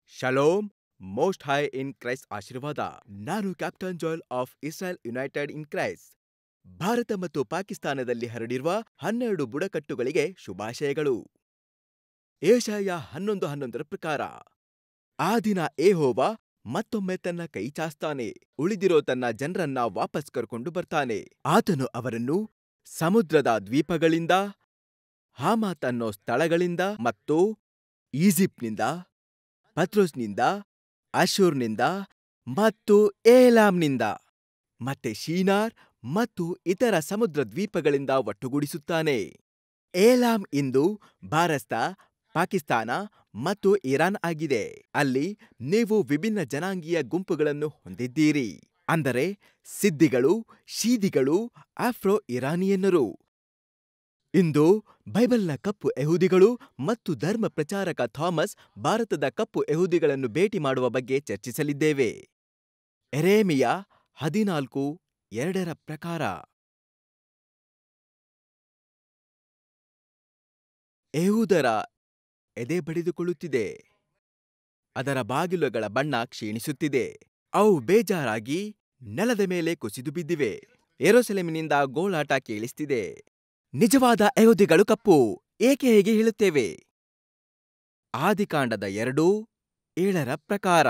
shalom most high in Christ ಆಶೀರ್ವಾದ ನಾನು captain Joel of Israel united in Christ Bharat ಮತ್ತು ಪಾಕಿಸ್ತಾನದಲ್ಲಿ ಹರಡಿರುವ ಹನ್ನೆರಡು ಬುಡಕಟ್ಟುಗಳಿಗೆ ಶುಭಾಶಯಗಳು ಏಷಯ ಹನ್ನೊಂದು ಹನ್ನೊಂದರ ಪ್ರಕಾರ ಆ ದಿನ ಏಹೋವ ಮತ್ತೊಮ್ಮೆ ತನ್ನ ಕೈ ಚಾಸ್ತಾನೆ ಉಳಿದಿರೋ ತನ್ನ ಜನರನ್ನ ವಾಪಸ್ ಕರ್ಕೊಂಡು ಬರ್ತಾನೆ ಆತನು ಅವರನ್ನು ಸಮುದ್ರದ ದ್ವೀಪಗಳಿಂದ ಹಾಮಾತ್ ಅನ್ನೋ ಸ್ಥಳಗಳಿಂದ ಮತ್ತು ಈಜಿಪ್ಟ್ನಿಂದ ಪತ್ರೋಸ್ನಿಂದ ಅಶೂರ್ನಿಂದ ಮತ್ತು ಏಲಾಂನಿಂದ ಮತ್ತೆ ಶೀನಾರ್ ಮತ್ತು ಇತರ ಸಮುದ್ರ ದ್ವೀಪಗಳಿಂದ ಒಟ್ಟುಗೂಡಿಸುತ್ತಾನೆ ಏಲಾಂ ಇಂದು ಭಾರತ ಪಾಕಿಸ್ತಾನ ಮತ್ತು ಇರಾನ್ ಆಗಿದೆ ಅಲ್ಲಿ ನೀವು ವಿಭಿನ್ನ ಜನಾಂಗೀಯ ಗುಂಪುಗಳನ್ನು ಹೊಂದಿದ್ದೀರಿ ಅಂದರೆ ಸಿದ್ದಿಗಳು ಶೀದಿಗಳು ಆಫ್ರೋ ಇರಾನಿಯನ್ನರು ಇಂದು ಬೈಬಲ್ನ ಕಪ್ಪು ಯಹೂದಿಗಳು ಮತ್ತು ಧರ್ಮ ಪ್ರಚಾರಕ ಥಾಮಸ್ ಭಾರತದ ಕಪ್ಪು ಯಹೂದಿಗಳನ್ನು ಭೇಟಿ ಮಾಡುವ ಬಗ್ಗೆ ಚರ್ಚಿಸಲಿದ್ದೇವೆ ಎರೇಮಿಯ ಹದಿನಾಲ್ಕು ಎರಡರ ಪ್ರಕಾರ ಯಹೂದರ ಎದೆ ಬಡಿದುಕೊಳ್ಳುತ್ತಿದೆ ಅದರ ಬಾಗಿಲುಗಳ ಬಣ್ಣ ಕ್ಷೀಣಿಸುತ್ತಿದೆ ಅವು ಬೇಜಾರಾಗಿ ನೆಲದ ಮೇಲೆ ಕುಸಿದು ಬಿದ್ದಿವೆ ಯೆರೂಸಲೇಮಿನಿಂದ ಗೋಳಾಟ ಕೇಳಿಸ್ತಿದೆ ನಿಜವಾದ ಅಯೋಧ್ಯೆಗಳು ಕಪ್ಪು ಏಕೆ ಹೇಗೆ ಹೇಳುತ್ತೇವೆ ಆದಿಕಾಂಡದ ಎರಡು ಏಳರ ಪ್ರಕಾರ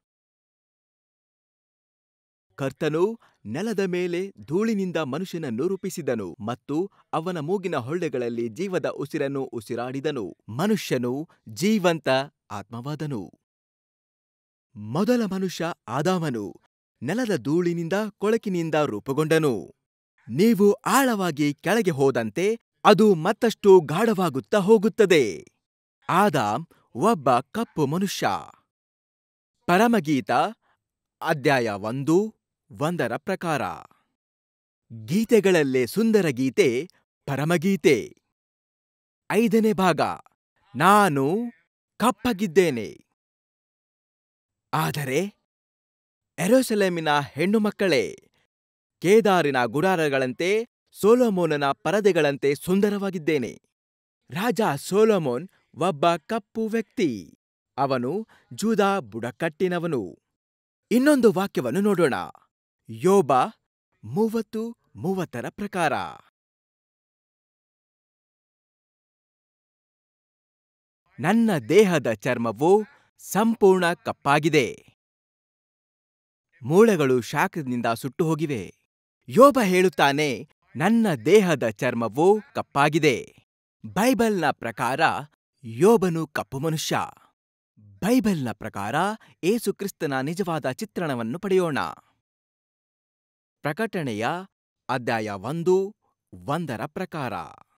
ಕರ್ತನು ನೆಲದ ಮೇಲೆ ಧೂಳಿನಿಂದ ಮನುಷ್ಯನನ್ನು ರೂಪಿಸಿದನು ಮತ್ತು ಅವನ ಮೂಗಿನ ಹೊಳ್ಳೆಗಳಲ್ಲಿ ಜೀವದ ಉಸಿರನ್ನು ಉಸಿರಾಡಿದನು ಮನುಷ್ಯನು ಜೀವಂತ ಆತ್ಮವಾದನು ಮೊದಲ ಮನುಷ್ಯ ಆದಾಮನು ನೆಲದ ಧೂಳಿನಿಂದ ಕೊಳಕಿನಿಂದ ರೂಪುಗೊಂಡನು ನೀವು ಆಳವಾಗಿ ಕೆಳಗೆ ಹೋದಂತೆ ಅದು ಮತ್ತಷ್ಟು ಗಾಢವಾಗುತ್ತಾ ಹೋಗುತ್ತದೆ ಆದಾಮ್ ಒಬ್ಬ ಕಪ್ಪು ಮನುಷ್ಯ ಪರಮಗೀತ ಅಧ್ಯಾಯ ಒಂದು ಒಂದರ ಪ್ರಕಾರ ಗೀತೆಗಳಲ್ಲೇ ಸುಂದರ ಗೀತೆ ಪರಮಗೀತೆ ಐದನೇ ಭಾಗ ನಾನು ಕಪ್ಪಗಿದ್ದೇನೆ ಆದರೆ ಎರೋಸಲೇಮಿನ ಹೆಣ್ಣು ಮಕ್ಕಳೇ ಕೇದಾರಿನ ಗುಡಾರಗಳಂತೆ ಸೋಲೋಮೋನನ ಪರದೆಗಳಂತೆ ಸುಂದರವಾಗಿದ್ದೇನೆ ರಾಜ ಸೋಲೋಮೋನ್ ಒಬ್ಬ ಕಪ್ಪು ವ್ಯಕ್ತಿ ಅವನು ಜೂದಾ ಬುಡಕಟ್ಟಿನವನು ಇನ್ನೊಂದು ವಾಕ್ಯವನ್ನು ನೋಡೋಣ ಯೋಬ ಮೂವತ್ತು ಮೂವತ್ತರ ಪ್ರಕಾರ ನನ್ನ ದೇಹದ ಚರ್ಮವು ಸಂಪೂರ್ಣ ಕಪ್ಪಾಗಿದೆ ಮೂಳೆಗಳು ಶಾಖದಿಂದ ಸುಟ್ಟು ಹೋಗಿವೆ ಯೋಬ ಹೇಳುತ್ತಾನೆ ನನ್ನ ದೇಹದ ಚರ್ಮವು ಕಪ್ಪಾಗಿದೆ ಬೈಬಲ್ನ ಪ್ರಕಾರ ಯೋಬನು ಕಪ್ಪು ಮನುಷ್ಯ ಬೈಬಲ್ನ ಪ್ರಕಾರ ಏಸುಕ್ರಿಸ್ತನ ನಿಜವಾದ ಚಿತ್ರಣವನ್ನು ಪಡೆಯೋಣ ಪ್ರಕಟಣೆಯ ಅಧ್ಯಾಯ ಒಂದು ಒಂದರ ಪ್ರಕಾರ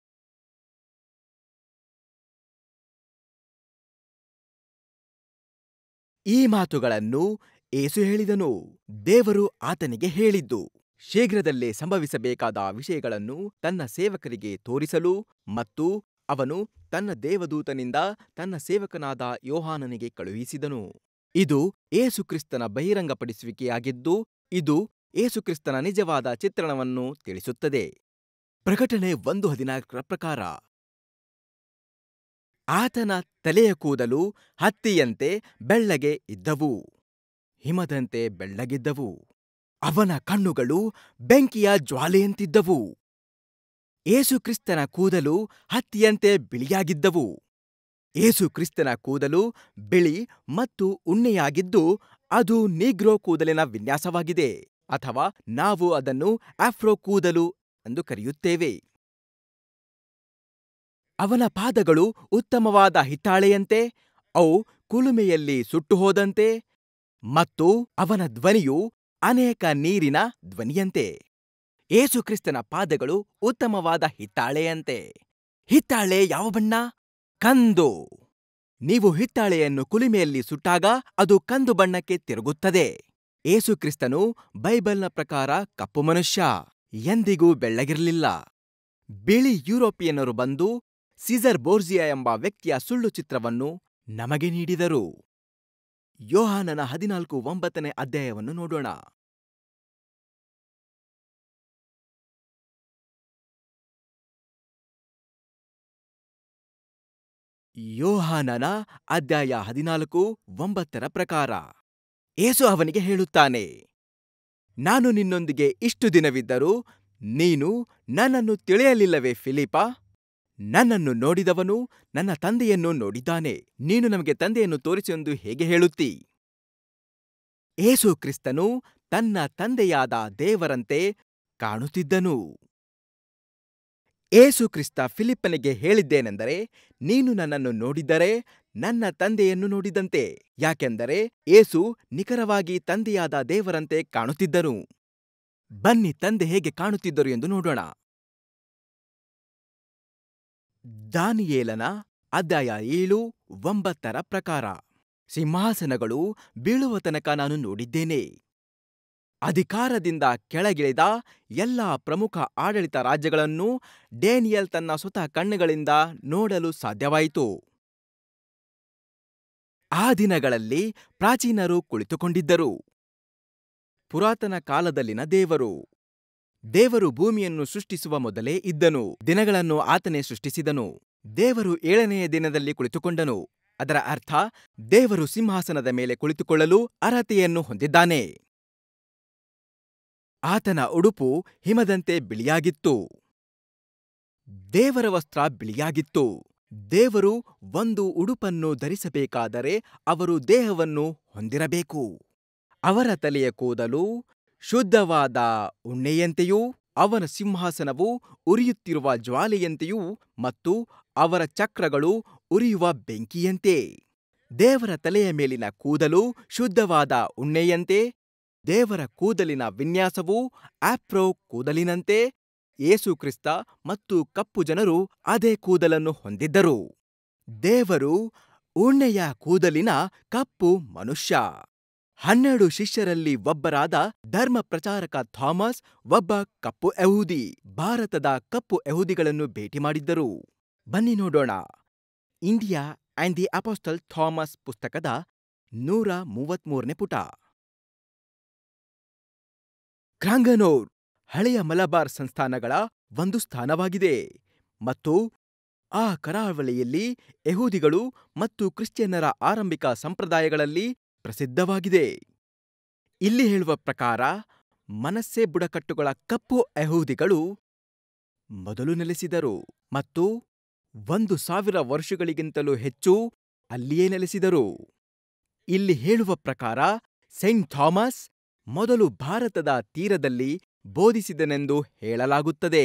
ಈ ಮಾತುಗಳನ್ನು ಏಸು ಹೇಳಿದನು ದೇವರು ಆತನಿಗೆ ಹೇಳಿದ್ದು ಶೀಘ್ರದಲ್ಲೇ ಸಂಭವಿಸಬೇಕಾದ ವಿಷಯಗಳನ್ನು ತನ್ನ ಸೇವಕರಿಗೆ ತೋರಿಸಲು ಮತ್ತು ಅವನು ತನ್ನ ದೇವದೂತನಿಂದ ತನ್ನ ಸೇವಕನಾದ ಯೋಹಾನನಿಗೆ ಕಳುಹಿಸಿದನು ಇದು ಏಸುಕ್ರಿಸ್ತನ ಬಹಿರಂಗಪಡಿಸುವಿಕೆಯಾಗಿದ್ದು ಇದು ಏಸುಕ್ರಿಸ್ತನ ನಿಜವಾದ ಚಿತ್ರಣವನ್ನು ತಿಳಿಸುತ್ತದೆ ಪ್ರಕಟಣೆ ಒಂದು ಹದಿನಾಲ್ಕರ ಪ್ರಕಾರ ಆತನ ತಲೆಯ ಕೂದಲು ಹತ್ತಿಯಂತೆ ಬೆಳ್ಳಗೆ ಇದ್ದವು ಹಿಮದಂತೆ ಬೆಳ್ಳಗಿದ್ದವು ಅವನ ಕಣ್ಣುಗಳು ಬೆಂಕಿಯ ಜ್ವಾಲೆಯಂತಿದ್ದವು ಏಸುಕ್ರಿಸ್ತನ ಕೂದಲು ಹತ್ತಿಯಂತೆ ಬಿಳಿಯಾಗಿದ್ದವು ಏಸುಕ್ರಿಸ್ತನ ಕೂದಲು ಬಿಳಿ ಮತ್ತು ಉಣ್ಣೆಯಾಗಿದ್ದು ಅದು ನೀಗ್ರೋ ಕೂದಲಿನ ವಿನ್ಯಾಸವಾಗಿದೆ ಅಥವಾ ನಾವು ಅದನ್ನು ಆಫ್ರೋ ಕೂದಲು ಎಂದು ಕರೆಯುತ್ತೇವೆ ಅವನ ಪಾದಗಳು ಉತ್ತಮವಾದ ಹಿತ್ತಾಳೆಯಂತೆ ಅವು ಕುಲುಮೆಯಲ್ಲಿ ಸುಟ್ಟುಹೋದಂತೆ ಮತ್ತು ಅವನ ಧ್ವನಿಯು ಅನೇಕ ನೀರಿನ ಧ್ವನಿಯಂತೆ ಏಸುಕ್ರಿಸ್ತನ ಪಾದಗಳು ಉತ್ತಮವಾದ ಹಿತ್ತಾಳೆಯಂತೆ ಹಿತ್ತಾಳೆ ಯಾವ ಬಣ್ಣ ಕಂದು ನೀವು ಹಿತ್ತಾಳೆಯನ್ನು ಕುಲುಮೆಯಲ್ಲಿ ಸುಟ್ಟಾಗ ಅದು ಕಂದು ಬಣ್ಣಕ್ಕೆ ತಿರುಗುತ್ತದೆ ಏಸುಕ್ರಿಸ್ತನು ಬೈಬಲ್ನ ಪ್ರಕಾರ ಕಪ್ಪು ಮನುಷ್ಯ ಎಂದಿಗೂ ಬೆಳ್ಳಗಿರಲಿಲ್ಲ ಬಿಳಿ ಯುರೋಪಿಯನ್ನರು ಬಂದು ಸೀಸರ್ ಬೋರ್ಜಿಯಾ ಎಂಬ ವ್ಯಕ್ತಿಯ ಸುಳ್ಳು ಚಿತ್ರವನ್ನು ನಮಗೆ ನೀಡಿದರು ಯೋಹಾನನ ಹದಿನಾಲ್ಕು ಒಂಬತ್ತನೇ ಅಧ್ಯಾಯವನ್ನು ನೋಡೋಣ ಯೋಹಾನನ ಅಧ್ಯಾಯ ಹದಿನಾಲ್ಕು ಒಂಬತ್ತರ ಪ್ರಕಾರ ಏಸು ಅವನಿಗೆ ಹೇಳುತ್ತಾನೆ ನಾನು ನಿನ್ನೊಂದಿಗೆ ಇಷ್ಟು ದಿನವಿದ್ದರೂ ನೀನು ನನ್ನನ್ನು ತಿಳಿಯಲಿಲ್ಲವೇ ಫಿಲಿಪ ನನ್ನನ್ನು ನೋಡಿದವನು ನನ್ನ ತಂದೆಯನ್ನು ನೋಡಿದ್ದಾನೆ ನೀನು ನಮಗೆ ತಂದೆಯನ್ನು ತೋರಿಸು ಎಂದು ಹೇಗೆ ಹೇಳುತ್ತೀ ಏಸು ಕ್ರಿಸ್ತನು ತನ್ನ ತಂದೆಯಾದ ದೇವರಂತೆ ಕಾಣುತ್ತಿದ್ದನು ಏಸು ಕ್ರಿಸ್ತ ಫಿಲಿಪ್ಪನಿಗೆ ಹೇಳಿದ್ದೇನೆಂದರೆ ನೀನು ನನ್ನನ್ನು ನೋಡಿದ್ದರೆ ನನ್ನ ತಂದೆಯನ್ನು ನೋಡಿದಂತೆ ಯಾಕೆಂದರೆ ಏಸು ನಿಖರವಾಗಿ ತಂದೆಯಾದ ದೇವರಂತೆ ಕಾಣುತ್ತಿದ್ದನು ಬನ್ನಿ ತಂದೆ ಹೇಗೆ ಕಾಣುತ್ತಿದ್ದರು ಎಂದು ನೋಡೋಣ ದಾನಿಯೇಲನ ಅಧ್ಯಾಯ ಏಳು ಒಂಬತ್ತರ ಪ್ರಕಾರ ಸಿಂಹಾಸನಗಳು ಬೀಳುವ ತನಕ ನಾನು ನೋಡಿದ್ದೇನೆ ಅಧಿಕಾರದಿಂದ ಕೆಳಗಿಳಿದ ಎಲ್ಲಾ ಪ್ರಮುಖ ಆಡಳಿತ ರಾಜ್ಯಗಳನ್ನು ಡೇನಿಯಲ್ ತನ್ನ ಸ್ವತಃ ಕಣ್ಣುಗಳಿಂದ ನೋಡಲು ಸಾಧ್ಯವಾಯಿತು ಆ ದಿನಗಳಲ್ಲಿ ಪ್ರಾಚೀನರು ಕುಳಿತುಕೊಂಡಿದ್ದರು ಪುರಾತನ ಕಾಲದಲ್ಲಿನ ದೇವರು ದೇವರು ಭೂಮಿಯನ್ನು ಸೃಷ್ಟಿಸುವ ಮೊದಲೇ ಇದ್ದನು ದಿನಗಳನ್ನು ಆತನೇ ಸೃಷ್ಟಿಸಿದನು ದೇವರು ಏಳನೆಯ ದಿನದಲ್ಲಿ ಕುಳಿತುಕೊಂಡನು ಅದರ ಅರ್ಥ ದೇವರು ಸಿಂಹಾಸನದ ಮೇಲೆ ಕುಳಿತುಕೊಳ್ಳಲು ಅರ್ಹತೆಯನ್ನು ಹೊಂದಿದ್ದಾನೆ ಆತನ ಉಡುಪು ಹಿಮದಂತೆ ಬಿಳಿಯಾಗಿತ್ತು ದೇವರ ವಸ್ತ್ರ ಬಿಳಿಯಾಗಿತ್ತು ದೇವರು ಒಂದು ಉಡುಪನ್ನು ಧರಿಸಬೇಕಾದರೆ ಅವರು ದೇಹವನ್ನು ಹೊಂದಿರಬೇಕು ಅವರ ತಲೆಯ ಕೂದಲು ಶುದ್ಧವಾದ ಉಣ್ಣೆಯಂತೆಯೂ ಅವನ ಸಿಂಹಾಸನವು ಉರಿಯುತ್ತಿರುವ ಜ್ವಾಲೆಯಂತೆಯೂ ಮತ್ತು ಅವರ ಚಕ್ರಗಳು ಉರಿಯುವ ಬೆಂಕಿಯಂತೆ ದೇವರ ತಲೆಯ ಮೇಲಿನ ಕೂದಲು ಶುದ್ಧವಾದ ಉಣ್ಣೆಯಂತೆ ದೇವರ ಕೂದಲಿನ ವಿನ್ಯಾಸವು ಆಫ್ರೋ ಕೂದಲಿನಂತೆ ಯೇಸುಕ್ರಿಸ್ತ ಮತ್ತು ಕಪ್ಪು ಜನರು ಅದೇ ಕೂದಲನ್ನು ಹೊಂದಿದ್ದರು ದೇವರು ಉಣ್ಣೆಯ ಕೂದಲಿನ ಕಪ್ಪು ಮನುಷ್ಯ ಹನ್ನೆರಡು ಶಿಷ್ಯರಲ್ಲಿ ಒಬ್ಬರಾದ ಧರ್ಮ ಪ್ರಚಾರಕ ಥಾಮಸ್ ಒಬ್ಬ ಕಪ್ಪು ಯಹೂದಿ ಭಾರತದ ಕಪ್ಪು ಯಹೂದಿಗಳನ್ನು ಭೇಟಿ ಮಾಡಿದ್ದರು ಬನ್ನಿ ನೋಡೋಣ India and the apostle Thomas ಪುಸ್ತಕದ ನೂರ ಮೂವತ್ಮೂರನೇ ಪುಟ ಕ್ರಾಂಗನೋರ್ ಹಳೆಯ ಮಲಬಾರ್ ಸಂಸ್ಥಾನಗಳ ಒಂದು ಸ್ಥಾನವಾಗಿದೆ ಮತ್ತು ಆ ಕರಾವಳಿಯಲ್ಲಿ ಯಹೂದಿಗಳು ಮತ್ತು ಕ್ರಿಶ್ಚಿಯನ್ನರ ಆರಂಭಿಕ ಸಂಪ್ರದಾಯಗಳಲ್ಲಿ ಪ್ರಸಿದ್ಧವಾಗಿದೆ ಇಲ್ಲಿ ಹೇಳುವ ಪ್ರಕಾರ ಮನಸ್ಸೆ ಬುಡಕಟ್ಟುಗಳ ಕಪ್ಪು ಯಹೂದಿಗಳು ಮೊದಲು ನೆಲೆಸಿದರು ಮತ್ತು ಒಂದು ಸಾವಿರ ವರ್ಷಗಳಿಗಿಂತಲೂ ಹೆಚ್ಚು ಅಲ್ಲಿಯೇ ನೆಲೆಸಿದರು ಇಲ್ಲಿ ಹೇಳುವ ಪ್ರಕಾರ ಸೈಂಟ್ ಥಾಮಸ್ ಮೊದಲು ಭಾರತದ ತೀರದಲ್ಲಿ ಬೋಧಿಸಿದನೆಂದು ಹೇಳಲಾಗುತ್ತದೆ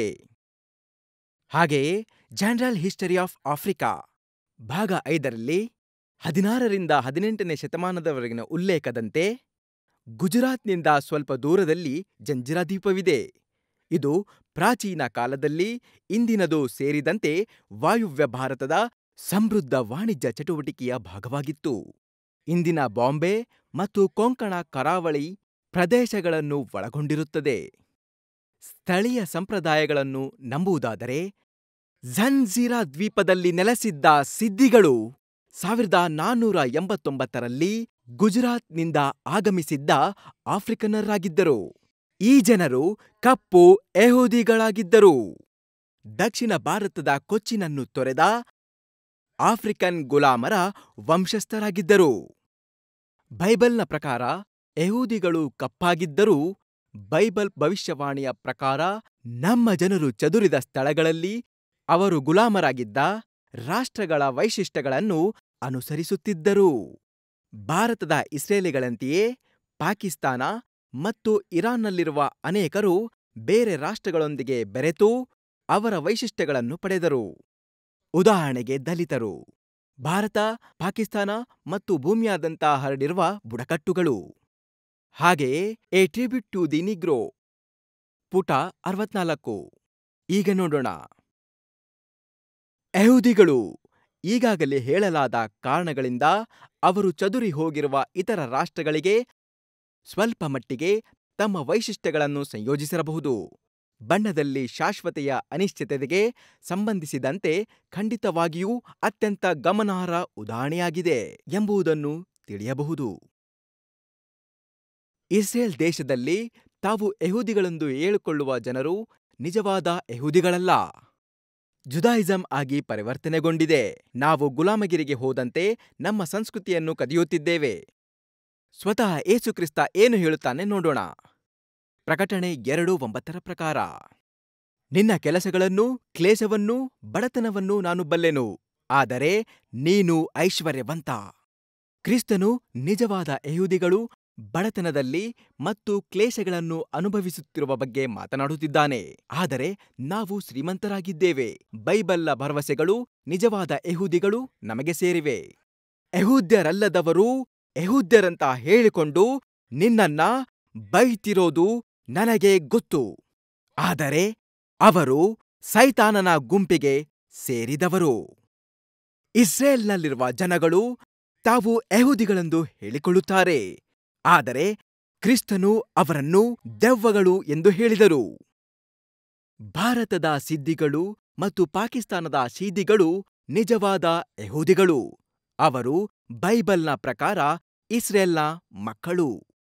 ಹಾಗೆಯೇ ಜನರಲ್ ಹಿಸ್ಟರಿ ಆಫ್ ಆಫ್ರಿಕಾ ಭಾಗ ಐದರಲ್ಲಿ ಹದಿನಾರರಿಂದ ಹದಿನೆಂಟನೇ ಶತಮಾನದವರೆಗಿನ ಉಲ್ಲೇಖದಂತೆ ಗುಜರಾತ್ನಿಂದ ಸ್ವಲ್ಪ ದೂರದಲ್ಲಿ ಜಂಜಿರಾ ದ್ವೀಪವಿದೆ ಇದು ಪ್ರಾಚೀನ ಕಾಲದಲ್ಲಿ ಇಂದಿನದು ಸೇರಿದಂತೆ ವಾಯುವ್ಯ ಭಾರತದ ಸಮೃದ್ಧ ವಾಣಿಜ್ಯ ಚಟುವಟಿಕೆಯ ಭಾಗವಾಗಿತ್ತು ಇಂದಿನ ಬಾಂಬೆ ಮತ್ತು ಕೊಂಕಣ ಕರಾವಳಿ ಪ್ರದೇಶಗಳನ್ನು ಒಳಗೊಂಡಿರುತ್ತದೆ ಸ್ಥಳೀಯ ಸಂಪ್ರದಾಯಗಳನ್ನು ನಂಬುವುದಾದರೆ ಝನ್ಜಿರಾ ದ್ವೀಪದಲ್ಲಿ ನೆಲೆಸಿದ್ದ ಸಿದ್ದಿಗಳು ಸಾವಿರದ ನಾನ್ನೂರ ಎಂಬತ್ತೊಂಬತ್ತರಲ್ಲಿ ಗುಜರಾತ್ನಿಂದ ಆಗಮಿಸಿದ್ದ ಆಫ್ರಿಕನ್ನರಾಗಿದ್ದರು ಈ ಜನರು ಕಪ್ಪು ಯಹೂದಿಗಳಾಗಿದ್ದರು ದಕ್ಷಿಣ ಭಾರತದ ಕೊಚ್ಚಿನನ್ನು ತೊರೆದ ಆಫ್ರಿಕನ್ ಗುಲಾಮರ ವಂಶಸ್ಥರಾಗಿದ್ದರು ಬೈಬಲ್ನ ಪ್ರಕಾರ ಯಹೂದಿಗಳು ಕಪ್ಪಾಗಿದ್ದರೂ ಬೈಬಲ್ ಭವಿಷ್ಯವಾಣಿಯ ಪ್ರಕಾರ ನಮ್ಮ ಜನರು ಚದುರಿದ ಸ್ಥಳಗಳಲ್ಲಿ ಅವರು ಗುಲಾಮರಾಗಿದ್ದ ರಾಷ್ಟ್ರಗಳ ವೈಶಿಷ್ಟ್ಯಗಳನ್ನು ಅನುಸರಿಸುತ್ತಿದ್ದರು ಭಾರತದ ಇಸ್ರೇಲಿಗಳಂತೆಯೇ ಪಾಕಿಸ್ತಾನ ಮತ್ತು ಇರಾನ್ನಲ್ಲಿರುವ ಅನೇಕರು ಬೇರೆ ರಾಷ್ಟ್ರಗಳೊಂದಿಗೆ ಬೆರೆತು ಅವರ ವೈಶಿಷ್ಟ್ಯಗಳನ್ನು ಪಡೆದರು ಉದಾಹರಣೆಗೆ ದಲಿತರು ಭಾರತ ಪಾಕಿಸ್ತಾನ ಮತ್ತು ಭೂಮಿಯಾದ್ಯಂತ ಹರಡಿರುವ ಬುಡಕಟ್ಟುಗಳು ಹಾಗೆಯೇ a tribute to the Negro ಪುಟ ಅರವತ್ನಾಲ್ಕು ಈಗ ನೋಡೋಣ ಯಹೂದಿಗಳು ಈಗಾಗಲೇ ಹೇಳಲಾದ ಕಾರಣಗಳಿಂದ ಅವರು ಚದುರಿ ಹೋಗಿರುವ ಇತರ ರಾಷ್ಟ್ರಗಳಿಗೆ ಸ್ವಲ್ಪ ಮಟ್ಟಿಗೆ ತಮ್ಮ ವೈಶಿಷ್ಟ್ಯಗಳನ್ನು ಸಂಯೋಜಿಸಿರಬಹುದು ಬಣ್ಣದಲ್ಲಿ ಶಾಶ್ವತೆಯ ಅನಿಶ್ಚಿತತೆಗೆ ಸಂಬಂಧಿಸಿದಂತೆ ಖಂಡಿತವಾಗಿಯೂ ಅತ್ಯಂತ ಗಮನಾರ್ಹ ಉದಾಹರಣೆಯಾಗಿದೆ ಎಂಬುದನ್ನು ತಿಳಿಯಬಹುದು ಇಸ್ರೇಲ್ ದೇಶದಲ್ಲಿ ತಾವು ಯಹೂದಿಗಳೆಂದು ಹೇಳಿಕೊಳ್ಳುವ ಜನರು ನಿಜವಾದ ಯಹೂದಿಗಳಲ್ಲ ಜುದಾಯಿಸಂ ಆಗಿ ಪರಿವರ್ತನೆಗೊಂಡಿದೆ ನಾವು ಗುಲಾಮಗಿರಿಗೆ ಹೋದಂತೆ ನಮ್ಮ ಸಂಸ್ಕೃತಿಯನ್ನು ಕದಿಯುತ್ತಿದ್ದೇವೆ ಸ್ವತಃ ಏಸುಕ್ರಿಸ್ತ ಏನು ಹೇಳುತ್ತಾನೆ ನೋಡೋಣ ಪ್ರಕಟಣೆ ಎರಡು ಒಂಬತ್ತರ ಪ್ರಕಾರ ನಿನ್ನ ಕೆಲಸಗಳನ್ನೂ ಕ್ಲೇಶವನ್ನೂ ಬಡತನವನ್ನೂ ನಾನು ಬಲ್ಲೆನು ಆದರೆ ನೀನು ಐಶ್ವರ್ಯವಂತ ಕ್ರಿಸ್ತನು ನಿಜವಾದ ಯಹೂದಿಗಳು ಬಡತನದಲ್ಲಿ ಮತ್ತು ಕ್ಲೇಶಗಳನ್ನು ಅನುಭವಿಸುತ್ತಿರುವ ಬಗ್ಗೆ ಮಾತನಾಡುತ್ತಿದ್ದಾನೆ ಆದರೆ ನಾವು ಶ್ರೀಮಂತರಾಗಿದ್ದೇವೆ ಬೈಬಲ್ನ ಭರವಸೆಗಳು ನಿಜವಾದ ಯಹೂದಿಗಳು ನಮಗೆ ಸೇರಿವೆ ಯಹೂದ್ಯರಲ್ಲದವರೂ ಯಹೂದ್ಯರಂತ ಹೇಳಿಕೊಂಡು ನಿನ್ನನ್ನ ಬೈತಿರೋದು ನನಗೆ ಗೊತ್ತು ಆದರೆ ಅವರು ಸೈತಾನನ ಗುಂಪಿಗೆ ಸೇರಿದವರು ಇಸ್ರೇಲ್ನಲ್ಲಿರುವ ಜನಗಳು ತಾವು ಯಹೂದಿಗಳೆಂದು ಹೇಳಿಕೊಳ್ಳುತ್ತಾರೆ ಆದರೆ ಕ್ರಿಸ್ತನು ಅವರನ್ನು ದೆವ್ವಗಳು ಎಂದು ಹೇಳಿದರು ಭಾರತದ ಸಿದ್ದಿಗಳು ಮತ್ತು ಪಾಕಿಸ್ತಾನದ ಶೀದಿಗಳು ನಿಜವಾದ ಯಹೂದಿಗಳು ಅವರು ಬೈಬಲ್ನ ಪ್ರಕಾರ ಇಸ್ರೇಲ್ನ ಮಕ್ಕಳು